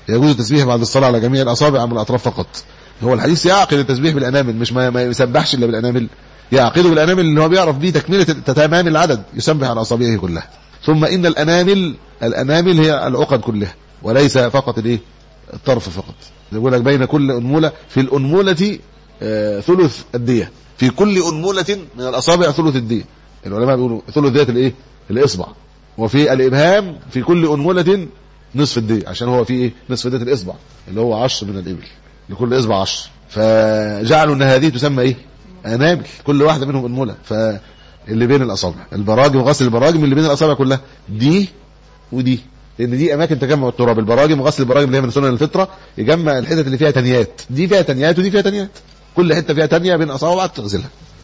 يجوز التسبيح بعد الصلاه على جميع الاصابع ام الاطراف فقط هو الحديث يعقد التسبيح بالانامل مش ما, ما يسبحش الا بالانامل يعقده بالانامل اللي هو بيعرف بيه تكمله تمام العدد يسبح على اصابعه كلها ثم ان الانامل الانامل هي العقد كلها وليس فقط الايه الطرف فقط يقول لك بين كل انموله في الانموله آه ثلث الديه في كل انموله من الاصابع ثلث الديه العلماء بيقولوا ثلث ديه الايه الاصبع وفي الابهام في كل انمله نصف الديه عشان هو في ايه نصف ديه الاصبع اللي هو عشر من الابل لكل اصبع عشر فجعلوا ان هذه تسمى ايه انامل كل واحده منهم انمله فاللي بين الاصابع البراجم غسل البراجم اللي بين الاصابع كلها دي ودي لان دي اماكن تجمع التراب البراجم وغسل البراجم اللي هي من سنن الفطره يجمع الحتت اللي فيها تنيات دي فيها تنيات ودي فيها تنيات كل حته فيها تانية بين اصابع تغسلها